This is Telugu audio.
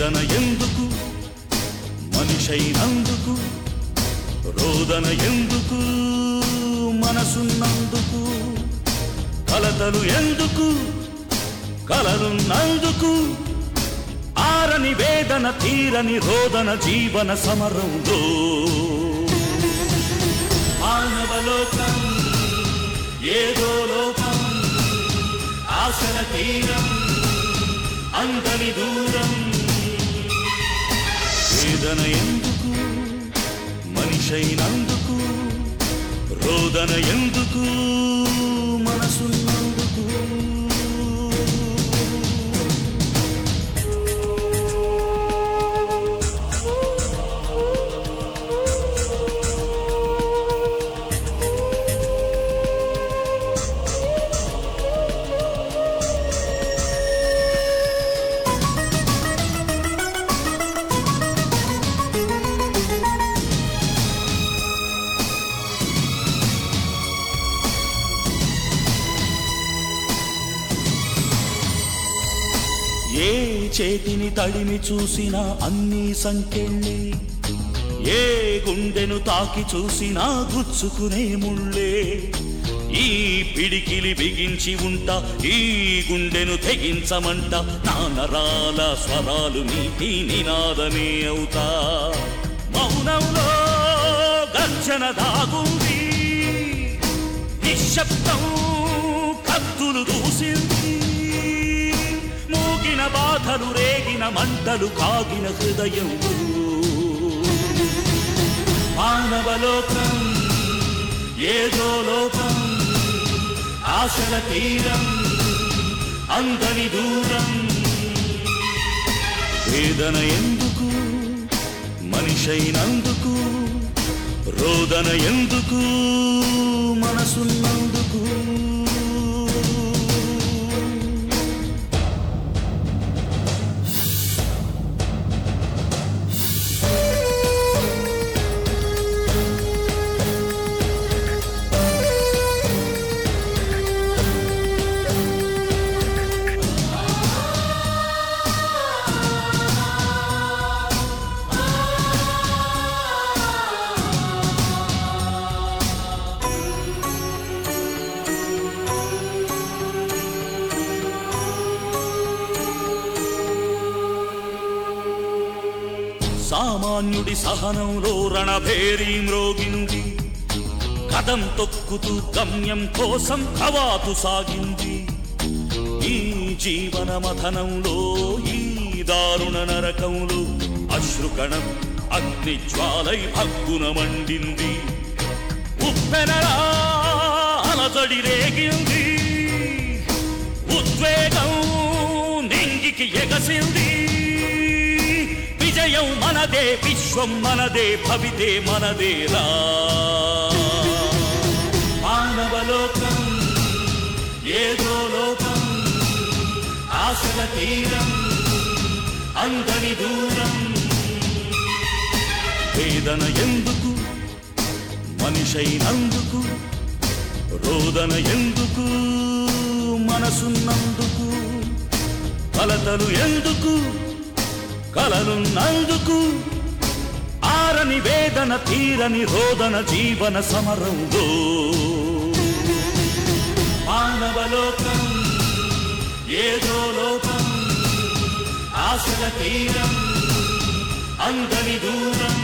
వేదన ఎందుకు మనిషైనందుకు రోదన ఎందుకు మనసున్నందుకు కలతలు ఎందుకు కలలున్నందుకు ఆరని వేదన తీరని రోదన జీవన సమరంలో మానవలోకం ఏదో లోకం ఆశల తీరం అందని దూరం వేదన ఎందుకు మనిషైనందుకు రోదన ఎందుకు మనసున్నందుకు ఏ చేతిని తడిమి చూసినా అన్ని సంకెళ్ళే ఏ గుండెను తాకి చూసినా గుచ్చుకునే ముళ్ళే ఈ పిడికిలి బిగించి ఉంటా ఈ గుండెను తెగించమంట నా నరాల స్వరాలు నీటి నినాదమే అవుతా మౌనంలో గర్జన దాగుంది నిశ్శబ్దం కత్తులు దూసింది మూగిన బాధలు రేగిన మంటలు కాగిన హృదయం మానవలోకం ఏదో లోకం ఆశల తీరం అందని దూరం వేదన ఎందుకు మనిషైనందుకు రోదన ఎందుకు మనసున్నందుకు సామాన్యుడి సహనంలో రణభేరీ మ్రోగింది కదం తొక్కుతూ గమ్యం కోసం కవాతు సాగింది ఈ జీవన మథనంలో ఈ దారుణ నరకంలో అశ్రుకణం అగ్ని జ్వాలై భగ్గున మండింది ఉప్పెనలా అలజడి రేగింది ఉద్వేగం నింగికి ఎగసింది విజయం మనదే విశ్వం మనదే భవితే మనదేరా మానవలోకం ఏదో లోకం ఆశల తీరం అందని దూరం వేదన ఎందుకు మనిషైనందుకు రోదన ఎందుకు మనసున్నందుకు కలతలు ఎందుకు కలలున్నందుకు ఆరని వేదన తీరని రోదన జీవన సమరంలో మానవలోకం ఏదో లోకం ఆశల తీరం అందని దూరం